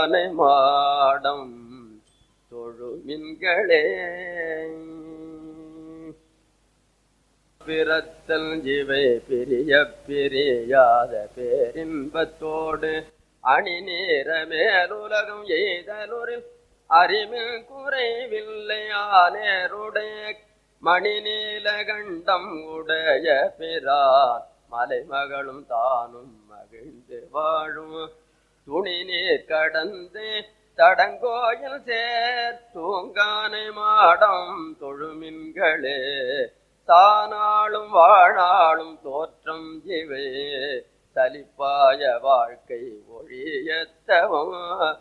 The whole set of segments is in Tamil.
தூங்கானை மாடம் தொழுமின்களே பிறத்தல் இவை பிரிய பிரியாத பேரின்பத்தோடு அணி நேர மேலுலகம் எய்தலொரு அறிவில் குறைவில்லையானேருடைய மணி நீலகண்டம் உடைய பிறான் மலைமகளும் தானும் மகிழ்ந்து வாழும் துணி நீர் கடந்து தடங்கோயில் சேர் தூங்கானை மாடம் தொழுமின்களே தானாளும் வாழாளும் தோற்றம் இவை சலிப்பாய வாழ்க்கை ஒழியத்தவம்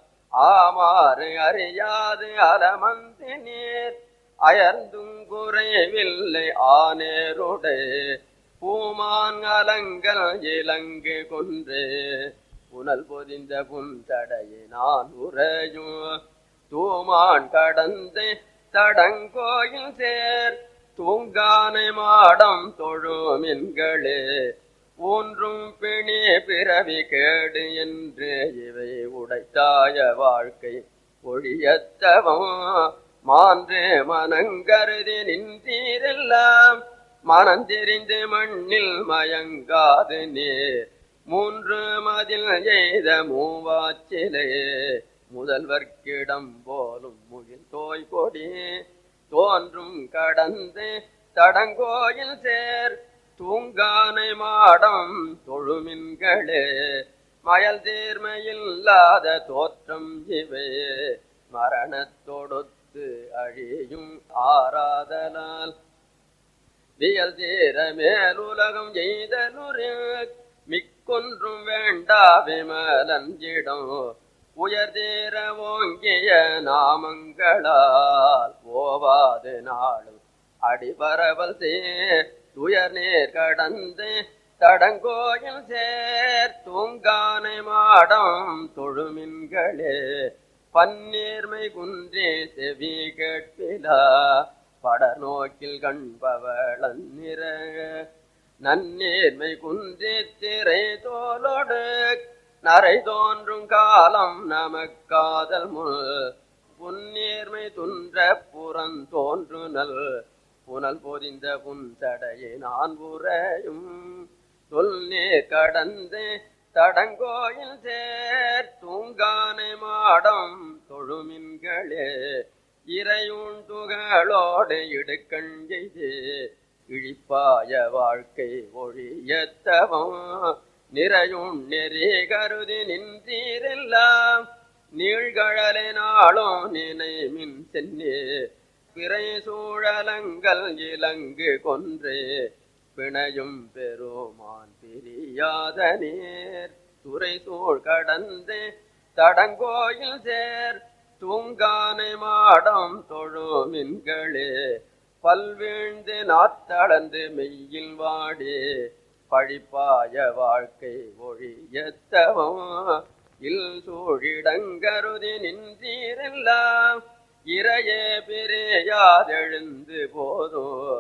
ஆமாறு அறியாது அலமந்து நீர் அயர்ந்தும் குறைவில்லை ஆனேருடே பூமான் அலங்கள் இலங்கு கொன்று புனல் பொதிந்த புந்தடையினான் உறையும் தூமான் கடந்து தடங்கோயில் சேர் தூங்கானை மாடம் தொழுமின்களே ஊன்றும் பிணி பிறவி கேடு என்று இவை உடைத்தாய வாழ்க்கை ஒழியத்தவம் மான்று மனங்கருதி நின்றீரெல்லாம் மனந்தெறிந்து மண்ணில் மயங்காது நீர் மூன்று மதில் எய்த மூவாச்சிலே முதல்வர்க்கிடம் போலும் முகில் தோய் கொடி தோன்றும் கடந்து தடங்கோயில் சேர் தூங்கானை மாடம் தொழுமின்களே மயல் தீர்மையில்லாத தோற்றம் இவே மரணத்தொடுத்து அழியும் ஆராதலால் வியல் தீர மேலுலகம் எய்தலுரு மிக்கொன்றும் வேண்டா விமலஞ்சிடம் உயர் தீர ஓங்கிய நாமங்களால் ஓவாது நாளும் அடிபரவல் சேர் துயர் நேர் கடந்து தடங்கோயில் சேர் தூங்கானை மாடம் தொழுமின்களே பன்னீர்மை குன்றே செவி கேட்பிலா படநோக்கில் கண்பவளன் நிற நன்னீர்மை குன்றே திரை தோலோடு நரை தோன்றும் காலம் நமக்காதல் முள் புன்னீர்மை துன்ற புறந்தோன்றுனல் புனல் பொதிந்த புந்தடையை நான் உறையும் தொல்நீர் கடந்து தடங்கோயில் சேர் தூங்கானை மாடம் தொழுமின்களே இறையுண்டுகளோடு இடுக்கண் செய்து இழிப்பாய வாழ்க்கை ஒழியத்தவம் நிறையும் நெறி கருதி நின்றீரெல்லாம் நீழ்கழலை நாளும் நினைமின் சென்னே பிறை சூழலங்கள் இலங்கு கொன்று பிணையும் பெருமான் பிரியாத நீர் துறை சூழ் கடந்து தடங்கோயில் சேர் தூங்கானை மாடம் தொழுமின்களே பல்வீழ்ந்து நாத்தளந்து மெய்யில் வாடி பழிப்பாய வாழ்க்கை ஒழியத்தவம் இல் சூழிடங்கருதி நின்றீரெல்லாம் இறையே பிரியாதெழுந்து போதோ